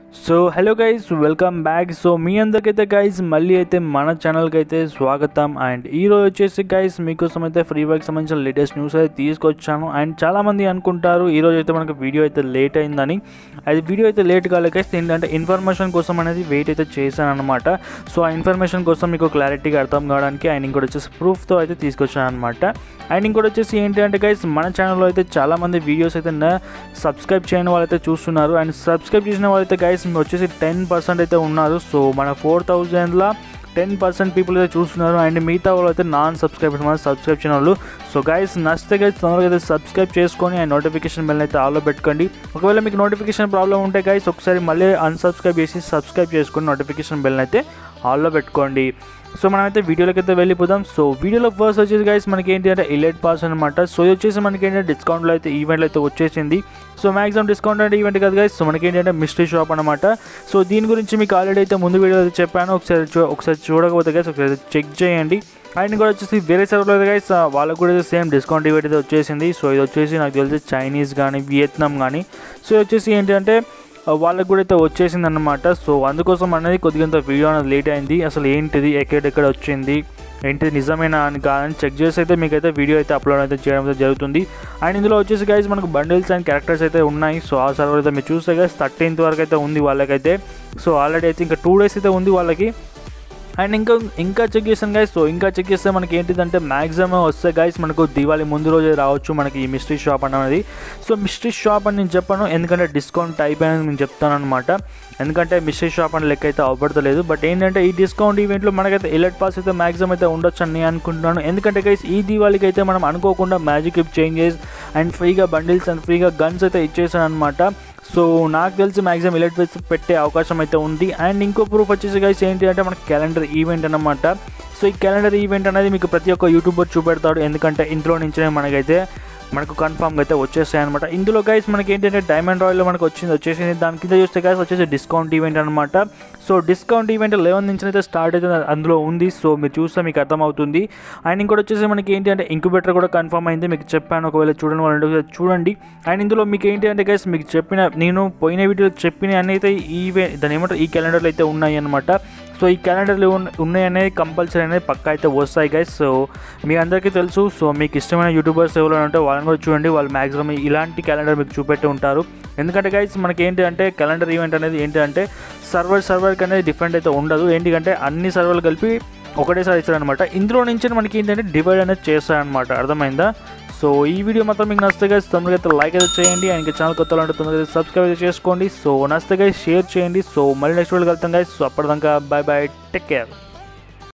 so hello guys welcome back so మీ అందరికైతే guys మళ్ళీ అయితే మన ఛానల్కి అయితే స్వాగతం అండ్ ఈరోజు వచ్చేసి గైస్ మీకోసం అయితే ఫ్రీ వర్క్ సంబంధించిన లేటెస్ట్ న్యూస్ అయితే తీసుకొచ్చాను అండ్ చాలామంది అనుకుంటారు ఈరోజు అయితే మనకు వీడియో అయితే లేట్ అయిందని అది వీడియో అయితే లేట్ కాలే గైస్ ఏంటంటే ఇన్ఫర్మేషన్ కోసం అనేది వెయిట్ అయితే చేశాను అనమాట సో ఆ ఇన్ఫర్మేషన్ కోసం మీకు క్లారిటీగా అర్థం కావడానికి అండ్ ఇంకోటి వచ్చేసి ప్రూఫ్తో అయితే తీసుకొచ్చాను అనమాట అండ్ ఇంకోటి వచ్చేసి ఏంటి అంటే గైస్ మన ఛానల్లో అయితే చాలామంది వీడియోస్ అయితే సబ్స్క్రైబ్ చేయని వాళ్ళైతే చూస్తున్నారు అండ్ సబ్స్క్రైబ్ చేసిన వాళ్ళైతే గైస్ మీరు వచ్చేసి టెన్ పర్సెంట్ అయితే ఉన్నారు సో మన ఫోర్ థౌజండ్లో టెన్ పర్సెంట్ పీపుల్ అయితే చూస్తున్నారు అండ్ మిగతా వాళ్ళు అయితే నాన్ సబ్స్క్రైబర్స్ మన సబ్స్క్రైబ్ చేయని వాళ్ళు సో గైస్ నచ్చితే గైస్ తొందరగా అయితే సబ్స్క్రైబ్ చేసుకొని అండ్ నోటిఫికేషన్ బెల్ అయితే ఆల్లో పెట్టుకోండి ఒకవేళ మీకు నోటిఫికేషన్ ప్రాబ్లం ఉంటే గైస్ ఒకసారి మళ్ళీ అన్సబ్స్క్రైబ్ చేసి సబ్స్క్రైబ్ చేసుకొని నోటిఫికేషన్ బెల్ అయితే ఆల్లో పెట్టుకోండి సో మనమైతే వీడియోలోకి అయితే వెళ్ళిపోదాం సో వీడియోలో ఫస్ట్ వచ్చేసి గైస్ మనకి ఏంటి అంటే ఇలెట్ పాస్ అనమాట సో ఇది వచ్చేసి మనకి ఏంటంటే డిస్కౌంట్లో అయితే ఈవెంట్లో అయితే వచ్చేసింది సో మ్యాక్సిమం డిస్కౌంట్ అంటే ఈవెంట్ కాదు గైస్ సో మనకి ఏంటంటే మిస్టరీ షాప్ అనమాట సో దీని గురించి మీకు ఆల్రెడీ అయితే ముందు వీడియో అయితే చెప్పాను ఒకసారి చూ ఒకసారి చూడకపోతే గైస్ ఒకసారి చెక్ చేయండి అండ్ కూడా వచ్చేసి వేరే సర్వర్లో అయితే గైస్ వాళ్ళకు కూడా సేమ్ డిస్కౌంట్ ఈవెంట్ అయితే వచ్చేసింది సో ఇది వచ్చేసి నాకు తెలిసి చైనీస్ కానీ వియత్నాం కానీ సో ఇది వచ్చేసి ఏంటంటే వాళ్ళకి కూడా అయితే వచ్చేసింది అనమాట సో అందుకోసం అనేది కొద్దిగా వీడియో అనేది లేట్ అయింది అసలు ఏంటిది ఎక్కడెక్కడ వచ్చింది ఏంటిది నిజమేనా అని కాదని చెక్ చేసి అయితే మీకైతే వీడియో అయితే అప్లోడ్ అయితే చేయడం అయితే జరుగుతుంది అండ్ ఇందులో వచ్చేసి గైస్ మనకు బండిల్స్ అండ్ క్యారెక్టర్స్ అయితే ఉన్నాయి సో ఆ సర్వర్ అయితే మీరు చూస్తే గైస్ థర్టీన్త్ వరకు అయితే ఉంది వాళ్ళకైతే సో ఆల్రెడీ అయితే ఇంకా టూ డేస్ అయితే ఉంది వాళ్ళకి అండ్ ఇంకా ఇంకా చెక్ చేసాను గైస్ సో ఇంకా చెక్ చేస్తే మనకి ఏంటిదంటే మ్యాక్సిమం వస్తే గైస్ మనకు దివాళీ ముందు రోజే రావచ్చు మనకి ఈ మిస్టరీ షాప్ అనేది సో మిస్టరీ షాప్ అని నేను చెప్పాను ఎందుకంటే డిస్కౌంట్ అయిపోయిందని నేను చెప్తాను అనమాట ఎందుకంటే మిస్టరీ షాప్ అని లెక్క అయితే అవపడతలేదు బట్ ఏంటంటే ఈ డిస్కౌంట్ ఈవెంట్లో మనకైతే ఎలర్ట్ పాస్ అయితే మ్యాక్సిమం అయితే ఉండొచ్చు అని నేను అనుకుంటున్నాను ఎందుకంటే గైస్ ఈ దివాళీకి అయితే మనం అనుకోకుండా మ్యాజిక్ ఇప్ చేంజెస్ అండ్ ఫ్రీగా బండిల్స్ అండ్ ఫ్రీగా గన్స్ అయితే ఇచ్చేసాను అనమాట సో నాకు తెలిసి మ్యాక్సిమం ఎలక్ట్రిక్ పెట్టే అవకాశం అయితే ఉంది అండ్ ఇంకో ప్రూఫ్ వచ్చేసి గైస్ ఏంటి అంటే మన క్యాలెండర్ ఈవెంట్ అనమాట సో ఈ క్యాలెండర్ ఈవెంట్ అనేది మీకు ప్రతి ఒక్క యూట్యూబర్ చూపెడతాడు ఎందుకంటే ఇందులో నుంచే మనకైతే మనకు కన్ఫామ్గా అయితే వచ్చేస్తాయి అనమాట ఇందులో గైస్ మనకి ఏంటంటే డైమండ్ రాయల్లో మనకు వచ్చింది వచ్చేసింది దాని కింద చూస్తే గైస్ వచ్చేసి డిస్కౌంట్ ఈవెంట్ అనమాట సో డిస్కౌంట్ ఈవెంట్ లెవెన్ నుంచి అయితే స్టార్ట్ అయితే అందులో ఉంది సో మీరు చూస్తే మీకు అర్థమవుతుంది అండ్ ఇంకోటి వచ్చేసి మనకి ఏంటి అంటే ఇంక్యుబేటర్ కూడా కన్ఫర్మ్ అయింది మీకు చెప్పాను ఒకవేళ చూడండి వాళ్ళు చూడండి అండ్ ఇందులో మీకు ఏంటి అంటే గైస్ మీకు చెప్పిన నేను పోయిన వీడియో చెప్పిన అన్ని అయితే ఈ దాని ఏమంటారు ఈ క్యాలెండర్లో అయితే ఉన్నాయి అనమాట సో ఈ క్యాలెండర్లు ఉన్నాయనేది కంపల్సరీ అనేది పక్కా అయితే వస్తాయి గైస్ సో మీ అందరికీ తెలుసు సో మీకు ఇష్టమైన యూట్యూబర్స్ ఎవరైనా ఉంటే వాళ్ళని కూడా చూడండి వాళ్ళు మ్యాక్సిమం ఇలాంటి క్యాలెండర్ మీకు చూపెట్టి ఉంటారు ఎందుకంటే గైస్ మనకి ఏంటి అంటే క్యాలెండర్ ఈవెంట్ అనేది ఏంటి అంటే సర్వర్ సర్వర్కి అనేది డిఫరెంట్ అయితే ఉండదు ఏంటికంటే అన్ని సర్వర్లు కలిపి ఒకటేసారి ఇస్తారనమాట ఇందులో నుంచి మనకి ఏంటంటే డివైడ్ అనేది చేస్తారనమాట అర్థమైందా సో ఈ వీడియో మాత్రం మీకు నచ్చితే గైస్ తొందరగా అయితే లైక్ అయితే చేయండి అండ్ ఛానల్ కొత్త అంటే తొందరగా అయితే సబ్స్క్రైబ్ అయితే చేసుకోండి సో నచ్చితే గైస్ షేర్ చేయండి సో మళ్ళీ నెక్స్ట్ వీడియో కలుగుతాం గైస్ సో అప్పటిదాకా బాయ్ బాయ్ టేక్ కేర్